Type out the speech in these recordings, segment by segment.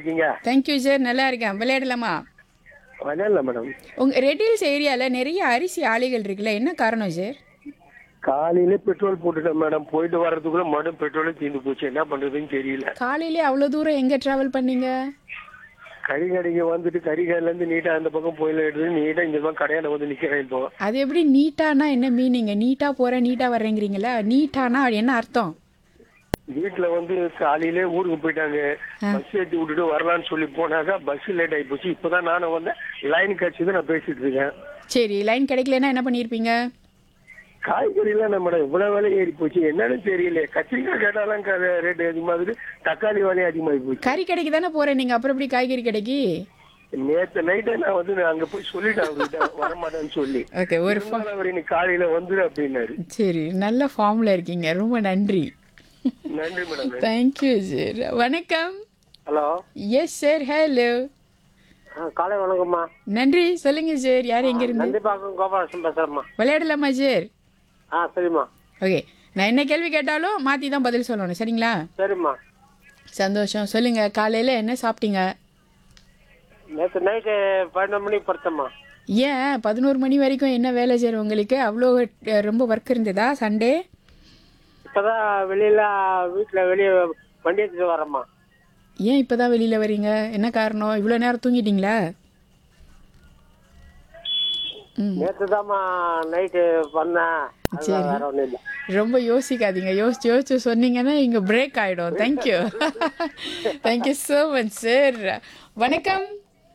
இருக்கீங்க thank you sir நல்லா இருக்கேன் விளையாடலாமா விளையாடல மேடம் உங்க ரெட்டில்ஸ் ஏரியால நிறைய அரிசி ஆலைகள் இருக்குல்ல என்ன காரணம் சார் காலையில பெட்ரோல் போட்டுட்டேன் மேடம் போயிட்டு வர்றதுக்குள்ள மறுபடியும் பெட்ரோலே தீர்ந்து போச்சு என்ன பண்றதுன்னு தெரியல காலையிலே அவ்வளோ தூரம் எங்க டிராவல் பண்ணீங்க கறி கடைக்கு வந்துட்டு கறி கடையில இருந்து நீட்டா அந்த பக்கம் போயில எடுத்து நீட்டா இந்த பக்கம் கடையால வந்து நிக்கிறேன் இப்போ அது எப்படி நீட்டானா என்ன மீனிங்க நீட்டா போறேன் நீட்டா வர்றேங்கிறீங்களா நீட்டானா என்ன அர்த்தம் வீட்டுல வந்து காலையிலே ஊருக்கு போயிட்டாங்க பஸ் ஏத்தி விட்டுட்டு வரலாம்னு சொல்லி போனாக்கா பஸ் லேட் ஆகி போச்சு இப்பதான் நானும் வந்து லைன் கட்சி நான் பேசிட்டு இருக்கேன் சரி லைன் கிடைக்கலன்னா என்ன பண்ணியிருப்பீங்க காய்கறிலாம் நம்ம மேடம் இவ்வளவு விலை ஏறி போச்சு என்னன்னு தெரியல கத்திரிக்காய் கேட்டாலும் ரேட் அதிகமாகுது தக்காளி விலையும் அதிகமாகி போச்சு கறி கடைக்கு தானே போறேன் நீங்க அப்புறம் எப்படி காய்கறி கடைக்கு நேத்து நைட்டே நான் வந்து நான் அங்க போய் சொல்லிட்டேன் அவர்கிட்ட வரமாட்டேன்னு சொல்லி ஓகே ஒரு இருந்தாலும் அவர் இன்னைக்கு காலையில வந்துரு அப்படின்னாரு சரி நல்ல ஃபார்ம்ல இருக்கீங்க ரொம்ப நன்றி நன்றி மேடம் தேங்க்யூ சார் வணக்கம் ஹலோ எஸ் சார் ஹலோ காலை வணக்கம்மா நன்றி சொல்லுங்க சார் யார் எங்க இருந்து நந்திபாக்கம் கோபாலகிருஷ்ணன் பேசுறேம்மா விளையாடலாமா சார் ஆ சரிம்மா ஓகே நான் என்ன கேள்வி கேட்டாலும் மாற்றி தான் பதில் சொல்லணும் சரிங்களா சரிம்மா சந்தோஷம் சொல்லுங்க காலையில் என்ன சாப்பிட்டீங்க நேற்று நைட்டு பன்னெண்டு மணிக்கு படுத்தம்மா ஏன் பதினோரு மணி வரைக்கும் என்ன வேலை சார் உங்களுக்கு அவ்வளோ அஹ், ரொம்ப ஒர்க் இருந்ததா சண்டே இப்பதான் வெளியில வீட்டுல வெளியே வண்டி எடுத்துட்டு வரேம்மா ஏன் இப்போ தான் வெளியில் வரீங்க என்ன காரணம் இவ்வளோ நேரம் தூங்கிட்டீங்களா ம் நேற்று தான்மா நைட்டு பண்ணேன் சரி. வேற ஒன்றும் இல்லை ரொம்ப யோசிக்காதீங்க யோசிச்சு யோசிச்சு சொன்னீங்கன்னா இங்கே பிரேக் ஆகிடும் thank you thank you so much sir வணக்கம்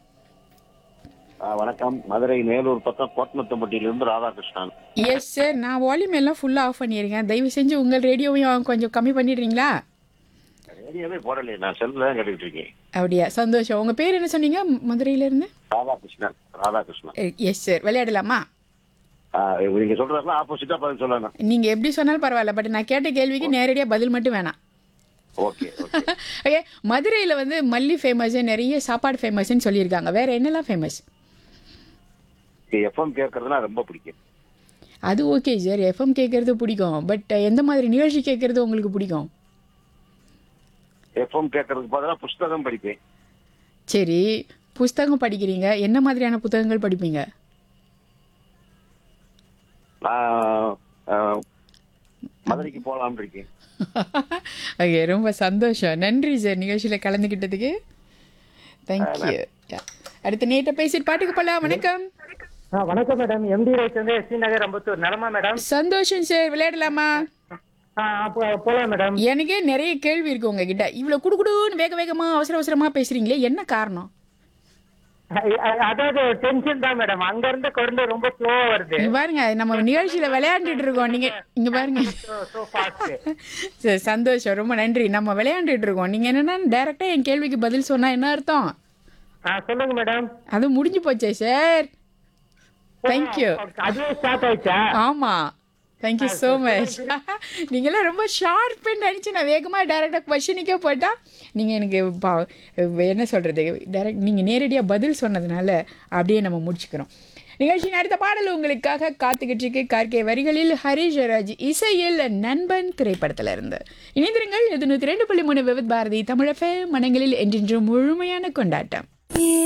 ஆ, வணக்கம் மதுரை மேலூர் பக்கம் கோட்டமத்தம்பட்டியிலிருந்து ராதாகிருஷ்ணன் எஸ் சார் நான் வால்யூம் எல்லாம் ஃபுல்லாக ஆஃப் பண்ணியிருக்கேன் தயவு செஞ்சு உங்கள் ரேடியோவையும் கொஞ்சம் கம்மி பண்ணிடுறீங்களா ரேடியோவே போடலையே நான் செல்ல தான் கேட்டுக்கிட்டு இருக்கேன் அப்படியா சந்தோஷம் உங்கள் பேர் என்ன சொன்னீங்க மதுரையிலேருந்து ராதாகிருஷ்ணன் ராதாகிருஷ்ணன் எஸ் சார் விளையாடலாமா ஆ, நீங்க சொல்றதுலாம் ஆப்போசிட்டா பதில் சொல்லணும் நீங்கள் எப்படி சொன்னாலும் பரவாயில்ல பட் நான் கேட்ட கேள்விக்கு நேரடியாக பதில் மட்டும் வேணாம் ஓகே ஓகே ஓகே மதுரையில் வந்து மல்லி ஃபேமஸ் நிறைய சாப்பாடு ஃபேமஸ்ன்னு சொல்லியிருக்காங்க வேற என்னெல்லாம் ஃபேமஸ் எஃப்எம் கேட்கறதுனா ரொம்ப பிடிக்கும் அது ஓகே சார் எஃப்எம் கேட்குறது பிடிக்கும் பட் எந்த மாதிரி நிகழ்ச்சி கேட்குறது உங்களுக்கு பிடிக்கும் எஃப்எம் கேட்கறதுக்கு பதிலாக புஸ்தகம் படிப்பேன் சரி புஸ்தகம் படிக்கிறீங்க என்ன மாதிரியான புத்தகங்கள் படிப்பீங்க நான் ஆ, மதுரைக்கு போகலாம்னு இருக்கேன் ஓகே ரொம்ப சந்தோஷம் நன்றி சார் நிகழ்ச்சியில் கலந்துக்கிட்டதுக்கு தேங்க்யூ அடுத்த நேட்ட பேசிட்டு பாட்டுக்கு போகலாம் வணக்கம் ஆ வணக்கம் மேடம் எம்டி ரைட் வந்து எஸ்டி நகர் அம்பத்தூர் நலமா மேடம் சந்தோஷம் சார் விளையாடலாமா ஆ அப்போ போகலாம் மேடம் எனக்கே நிறைய கேள்வி இருக்கு உங்ககிட்ட இவ்வளோ குடுகுடுன்னு வேக வேகமாக அவசர அவசரமாக பேசுறீங்களே என்ன காரணம் அ- அ- அதாவது டென்ஷன் தான் மேடம் அங்க இருந்து குழந்தை ரொம்ப ஸ்லோவா வருது இங்க பாருங்க நம்ம நிகழ்ச்சியில விளையாண்டுட்டு இருக்கோம் நீங்க இங்க பாருங்க ஸோ ஃபாஸ்ட் சரி சந்தோஷம் ரொம்ப நன்றி நம்ம விளையாண்டுட்டு இருக்கோம் நீங்க என்னன்னா டைரக்டா என் கேள்விக்கு பதில் சொன்னா என்ன அர்த்தம் ஆ சொல்லுங்க மேடம் அது முடிஞ்சு போச்சே சார் தேங்க்யூ அதுவே ஸ்டார்ட் ஆயிடுச்சா ஆமா தேங்க்யூ ஸோ மச் நீங்களாம் ரொம்ப ஷார்ப்புன்னு நினச்சி நான் வேகமாக டேரெக்டாக கொஷினுக்கே போட்டால் நீங்கள் எனக்கு பா- என்ன சொல்கிறது டேரக்ட் நீங்கள் நேரடியாக பதில் சொன்னதுனால அப்படியே நம்ம முடிச்சுக்கிறோம் நிகழ்ச்சியின் அடுத்த பாடல் உங்களுக்காக காத்துக்கிட்டு இருக்கு கார்கே வரிகளில் ஹரிஷ் ராஜ் இசையில் நண்பன் திரைப்படத்தில் இருந்து இணைந்திருங்கள் இது நூற்றி ரெண்டு புள்ளி மூணு விவித் பாரதி தமிழக மனங்களில் என்றென்றும் முழுமையான கொண்டாட்டம்